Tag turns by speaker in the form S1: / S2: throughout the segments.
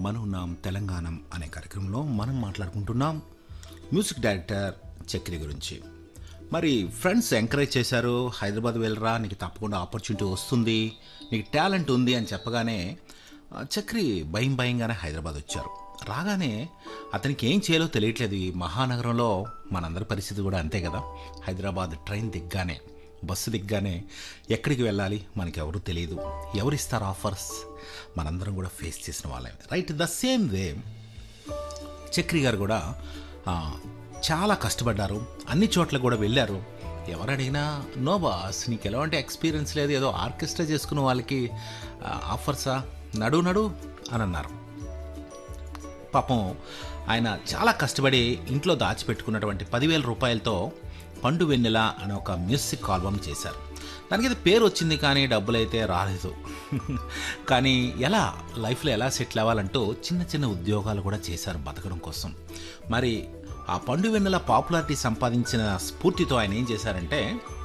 S1: మనమున్నాం తెలంగాణం అనే కార్యక్రమంలో మనం మాట్లాడుకుంటున్నాం మ్యూజిక్ డైరెక్టర్ చక్రి గురించి మరి ఫ్రెండ్స్ ఎంకరేజ్ చేశారు హైదరాబాద్ వెళ్ళరా నీకు తప్పకుండా ఆపర్చునిటీ వస్తుంది నీకు టాలెంట్ ఉంది అని చెప్పగానే ఆ, చక్రి భయం భయంగానే హైదరాబాద్ వచ్చారు రాగానే అతనికి ఏం చేయాలో తెలియట్లేదు ఈ మహానగరంలో మనందరి పరిస్థితి కూడా అంతే కదా హైదరాబాద్ ట్రైన్ దిగ్గానే బస్సు దిగ్గానే ఎక్కడికి వెళ్ళాలి మనకి ఎవరు తెలియదు ఎవరు ఇస్తారు ఆఫర్స్ మనందరం కూడా ఫేస్ చేసిన వాళ్ళే right the same way Chakri గారు కూడా ఆ, చాలా కష్టపడ్డారు అన్ని చోట్ల కూడా వెళ్ళారు ఎవరు అడిగినా నో బాస్ నీకు ఎలాంటి ఎక్స్పీరియన్స్ లేదు ఏదో ఆర్కెస్ట్రా చేసుకున్న వాళ్ళకి ఆ, ఆఫర్సా నడు నడు అని అన్నారు పాపం ఆయన చాలా కష్టపడి ఇంట్లో దాచిపెట్టుకున్నటువంటి పదివేల రూపాయలతో పండు వెన్నెల అనే ఒక మ్యూజిక్ ఆల్బమ్ చేశారు దానికి అయితే పేరు వచ్చింది కానీ డబ్బులు అయితే రాలేదు కానీ ఎలా లైఫ్లో ఎలా సెటిల్ అవ్వాలంటూ చిన్న చిన్న ఉద్యోగాలు కూడా చేశారు బతకడం కోసం మరి ఆ పండు వెన్నెల పాపులారిటీ సంపాదించిన స్ఫూర్తితో ఆయన ఏం చేశారంటే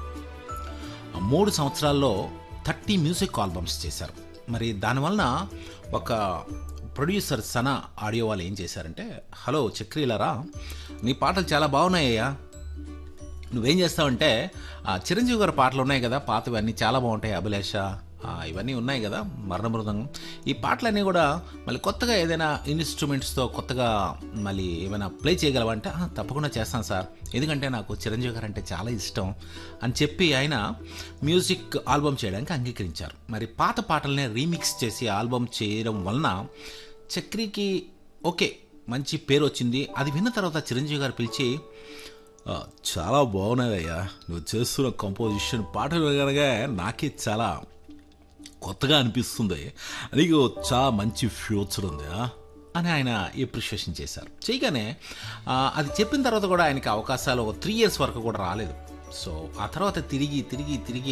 S1: మూడు సంవత్సరాల్లో థర్టీ మ్యూజిక్ ఆల్బమ్స్ చేశారు మరి దానివలన ఒక ప్రొడ్యూసర్ సనా ఆడియో వాళ్ళు ఏం చేశారంటే హలో చక్రీలరా నీ పాటలు చాలా బాగున్నాయ్యా నువ్వేం చేస్తావంటే ఆ చిరంజీవి గారి పాటలు ఉన్నాయి కదా పాతవి అన్నీ చాలా బాగుంటాయి అభిలాష ఆ, ఇవన్నీ ఉన్నాయి కదా మరణ మృదంగం ఈ పాటలన్నీ కూడా మళ్ళీ కొత్తగా ఏదైనా ఇన్స్ట్రుమెంట్స్తో కొత్తగా మళ్ళీ ఏమైనా ప్లే చేయగలవంటే "ఆ, తప్పకుండా చేస్తాను సార్ ఎందుకంటే నాకు చిరంజీవి గారు అంటే చాలా ఇష్టం అని చెప్పి ఆయన మ్యూజిక్ ఆల్బమ్ చేయడానికి అంగీకరించారు మరి పాత పాటలనే రీమిక్స్ చేసి ఆల్బమ్ చేయడం వలన చక్రికి ఓకే మంచి పేరు వచ్చింది అది విన్న తర్వాత చిరంజీవి గారు పిలిచి "ఆ, చాలా బాగున్నాదయ్యా నువ్వు చేస్తున్న కంపోజిషన్ పాటలు వినగానే నాకే చాలా కొత్తగా అనిపిస్తుంది నీకు చాలా మంచి ఫ్యూచర్ ఉంది ఆ?" అని ఆయన ఎప్రిషియేషన్ చేశారు చేయగానే ఆ, అది చెప్పిన తర్వాత కూడా ఆయనకి అవకాశాలు ఒక త్రీ ఇయర్స్ వరకు కూడా రాలేదు సో ఆ తర్వాత తిరిగి తిరిగి తిరిగి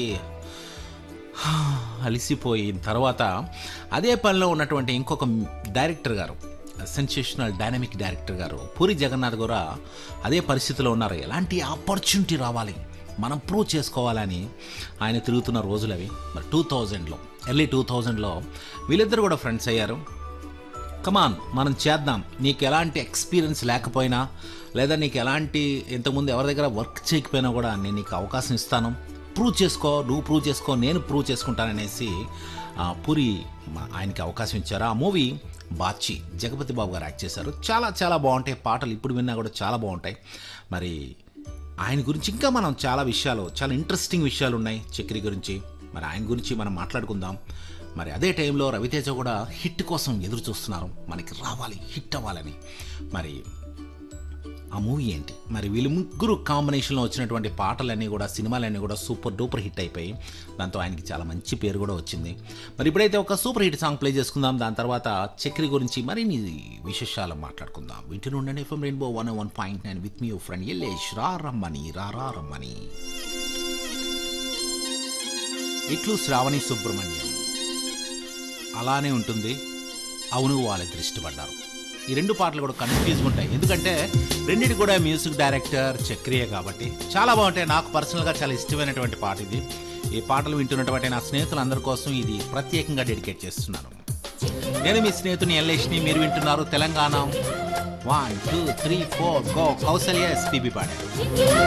S1: అలిసిపోయిన తర్వాత అదే పనిలో ఉన్నటువంటి ఇంకొక డైరెక్టర్ గారు సెన్సేషనల్ డైనమిక్ డైరెక్టర్ గారు పూరి జగన్నాథ్ కూడా అదే పరిస్థితిలో ఉన్నారు ఎలాంటి ఆపర్చునిటీ రావాలి మనం ప్రూవ్ చేసుకోవాలని ఆయన తిరుగుతున్న రోజులు అవి మరి టూ థౌజండ్లో ఎర్లీ టూ థౌజండ్లో వీళ్ళిద్దరు కూడా ఫ్రెండ్స్ అయ్యారు కమాన్ మనం చేద్దాం నీకు ఎలాంటి ఎక్స్పీరియన్స్ లేకపోయినా లేదా నీకు ఎలాంటి ఇంతకుముందు ఎవరి దగ్గర వర్క్ చేయకపోయినా కూడా నేను నీకు అవకాశం ఇస్తాను ప్రూవ్ చేసుకో నువ్వు ప్రూవ్ చేసుకో నేను ప్రూవ్ చేసుకుంటాననేసి ఆ, పూరి మా- ఆయనకి అవకాశం ఇచ్చారు ఆ మూవీ బాచి జగపతి బాబు గారు యాక్ట్ చేశారు చాలా చాలా బాగుంటాయి పాటలు ఇప్పుడు విన్నా కూడా చాలా బాగుంటాయి మరి ఆయన గురించి ఇంకా మనం చాలా విషయాలు చాలా ఇంట్రెస్టింగ్ విషయాలు ఉన్నాయి చక్రి గురించి మరి ఆయన గురించి మనం మాట్లాడుకుందాం మరి అదే టైంలో రవితేజ కూడా హిట్ కోసం ఎదురు చూస్తున్నారు మనకి రావాలి హిట్ అవ్వాలని మరి ఆ మూవీ ఏంటి మరి వీళ్ళు ముగ్గురు కాంబినేషన్లో వచ్చినటువంటి పాటలన్నీ కూడా సినిమాలన్నీ కూడా సూపర్ డూపర్ హిట్ అయిపోయి దాంతో ఆయనకి చాలా మంచి పేరు కూడా వచ్చింది మరి ఇప్పుడైతే ఒక సూపర్ హిట్ సాంగ్ ప్లే చేసుకుందాం దాని తర్వాత చక్రి గురించి మరిన్ని విశేషాలు మాట్లాడుకుందాం వింటూ ఉండండి FM rainbow one one point nine with మీ ఫ్రెండ్ ఎల్లేష్ రా రమ్మని రా రా రమ్మని ఇట్లు శ్రావణి సుబ్రహ్మణ్యం అలానే ఉంటుంది అవును వాళ్ళిద్దరు ఇష్టపడ్డారు ఈ రెండు పాటలు కూడా కన్ఫ్యూజ్ ఉంటాయి ఎందుకంటే రెండిటి కూడా మ్యూజిక్ డైరెక్టర్ చక్రియ కాబట్టి చాలా బాగుంటాయి నాకు పర్సనల్గా చాలా ఇష్టమైనటువంటి పాట ఇది ఈ పాటలు వింటున్నటువంటి నా స్నేహితులందరి కోసం ఇది ప్రత్యేకంగా డెడికేట్ చేస్తున్నాను నేను మీ స్నేహితుని ఎల్లేష్ని మీరు వింటున్నారు Telangana one two three four go Kausalya SPB పాడారు